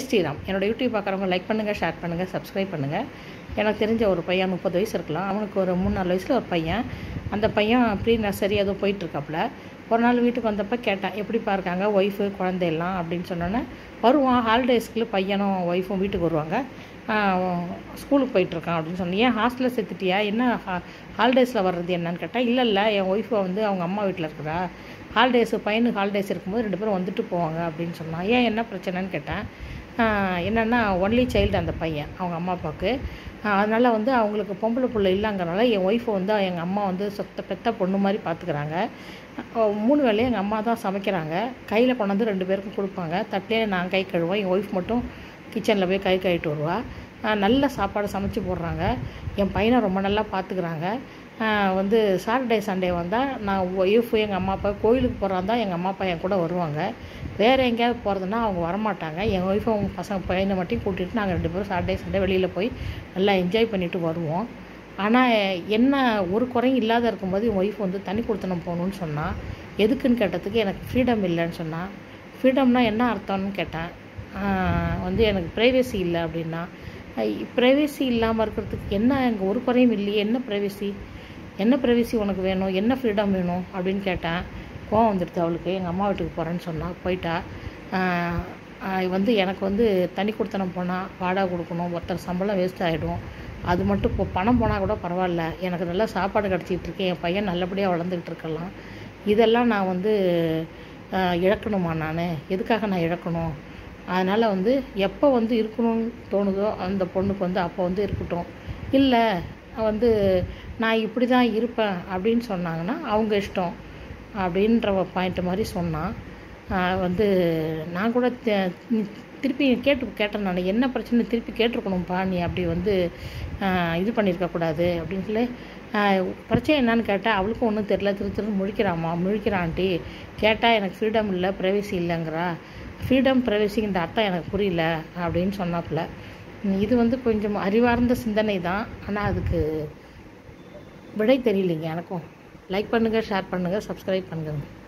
ஸ்ரீராம் என்னோட யூடியூப் பார்க்குறவங்க லைக் பண்ணுங்கள் ஷேர் பண்ணுங்கள் சப்ஸ்கிரைப் பண்ணுங்கள் எனக்கு தெரிஞ்ச ஒரு பையன் முப்பது வயசு இருக்கலாம் அவனுக்கு ஒரு மூணு நாலு வயசில் ஒரு பையன் அந்த பையன் ப்ரீ நர்சரி ஏதோ போயிட்டுருக்காப்புல ஒரு நாள் வீட்டுக்கு வந்தப்போ கேட்டேன் எப்படிப்பா இருக்காங்க ஒய்ஃபு குழந்தையெல்லாம் அப்படின்னு சொன்னோன்னே வருவான் ஹாலிடேஸ்க்கு பையனும் ஒய்ஃபும் வீட்டுக்கு வருவாங்க ஸ்கூலுக்கு போயிட்டுருக்கான் அப்படின்னு சொன்னேன் ஏன் ஹாஸ்டலில் சேர்த்துட்டியா என்ன ஹா ஹாலிடேஸில் வர்றது என்னன்னு கேட்டால் இல்லை இல்லை என் ஒய்ஃபை வந்து அவங்க அம்மா வீட்டில் இருக்கிறா ஹாலிடேஸு பையனுக்கு ஹாலிடேஸ் இருக்கும்போது ரெண்டு பேரும் வந்துட்டு போவாங்க அப்படின்னு சொன்னான் ஏன் என்ன பிரச்சனைன்னு கேட்டேன் என்னென்னா ஒன்லி சைல்டு அந்த பையன் அவங்க அம்மா அப்பாவுக்கு அதனால் வந்து அவங்களுக்கு பொம்பளை பிள்ளை இல்லைங்கிறனால என் ஒய்ஃபை வந்து எங்கள் அம்மா வந்து சொத்த பெத்த பொண்ணு மாதிரி பார்த்துக்கிறாங்க மூணு வேலையும் எங்கள் அம்மா தான் சமைக்கிறாங்க கையில் கொண்டாந்து ரெண்டு பேருக்கும் கொடுப்பாங்க தட்டிலே நான் கை கழுவேன் என் ஒய்ஃப் மட்டும் கிச்சனில் போய் கை கழுவிட்டு வருவா நல்ல சாப்பாடு சமைச்சு போடுறாங்க என் பையனை ரொம்ப நல்லா பார்த்துக்கிறாங்க வந்து சாட்டர்டே சண்டே வந்தால் நான் ஒய்ஃப் எங்கள் அம்மா அப்பா கோயிலுக்கு போகிறாந்தா எங்கள் அம்மா அப்பா என் கூட வருவாங்க வேறு எங்கேயாவது போகிறதுனா அவங்க வரமாட்டாங்க என் ஒய்ஃபை அவங்க பசங்க பையனை மட்டும் கூட்டிகிட்டு நாங்கள் ரெண்டு பேரும் சாட்டர்டே சண்டே வெளியில் போய் நல்லா என்ஜாய் பண்ணிவிட்டு வருவோம் ஆனால் என்ன ஒரு குறையும் இல்லாத இருக்கும்போது என் ஒய்ஃப் வந்து தனி கொடுத்தனம் போகணுன்னு சொன்னால் எதுக்குன்னு கேட்டதுக்கு எனக்கு ஃப்ரீடம் இல்லைன்னு சொன்னால் ஃப்ரீடம்னா என்ன அர்த்தம்னு கேட்டேன் வந்து எனக்கு ப்ரைவேசி இல்லை அப்படின்னா ப்ரைவேசி இல்லாமல் இருக்கிறதுக்கு என்ன எங்கள் ஒரு குறையும் இல்லையே என்ன ப்ரைவேசி என்ன ப்ரைவேசி உனக்கு வேணும் என்ன ஃப்ரீடம் வேணும் அப்படின்னு கேட்டேன் கோவம் வந்துடுது அவளுக்கு எங்கள் அம்மா வீட்டுக்கு போகிறேன்னு சொன்னால் போயிட்டா வந்து எனக்கு வந்து தனி கொடுத்தனம் போனால் வாடகை கொடுக்கணும் ஒருத்தர் சம்பளம் வேஸ்ட் ஆகிடும் அது மட்டும் இப்போ பணம் போனால் கூட பரவாயில்ல எனக்கு நல்லா சாப்பாடு கிடச்சிட்டு இருக்கேன் என் பையன் நல்லபடியாக வளர்ந்துக்கிட்டு இருக்கலாம் இதெல்லாம் நான் வந்து இழக்கணுமா நான் எதுக்காக நான் இழக்கணும் அதனால் வந்து எப்போ வந்து இருக்கணும்னு தோணுதோ அந்த பொண்ணுக்கு வந்து அப்போ வந்து இருக்கட்டும் இல்லை வந்து நான் இப்படி தான் இருப்பேன் அப்படின்னு சொன்னாங்கன்னா அவங்க இஷ்டம் அப்படின்ற பாயிண்ட் மாதிரி சொன்னான் வந்து நான் கூட திருப்பி கேட்டு கேட்டேன் நான் என்ன பிரச்சனை திருப்பி கேட்டிருக்கணும்ப்பா நீ அப்படி வந்து இது பண்ணியிருக்கக்கூடாது அப்படின்னு சொல்லி பிரச்சனை என்னன்னு கேட்டால் அவளுக்கும் ஒன்றும் தெரில திரு திரு முழிக்கிறாம்மா முழிக்கிறான்ட்டி கேட்டால் எனக்கு ஃப்ரீடம் இல்லை ப்ரைவசி இல்லைங்கிறா ஃப்ரீடம் ப்ரைவசிங்கிற அர்த்தம் எனக்கு புரியல அப்படின்னு சொன்னாப்புல இது வந்து கொஞ்சம் அறிவார்ந்த சிந்தனை தான் ஆனால் அதுக்கு விடை தெரியலைங்க எனக்கும் லைக் பண்ணுங்கள் ஷேர் பண்ணுங்கள் சப்ஸ்கிரைப் பண்ணுங்கள்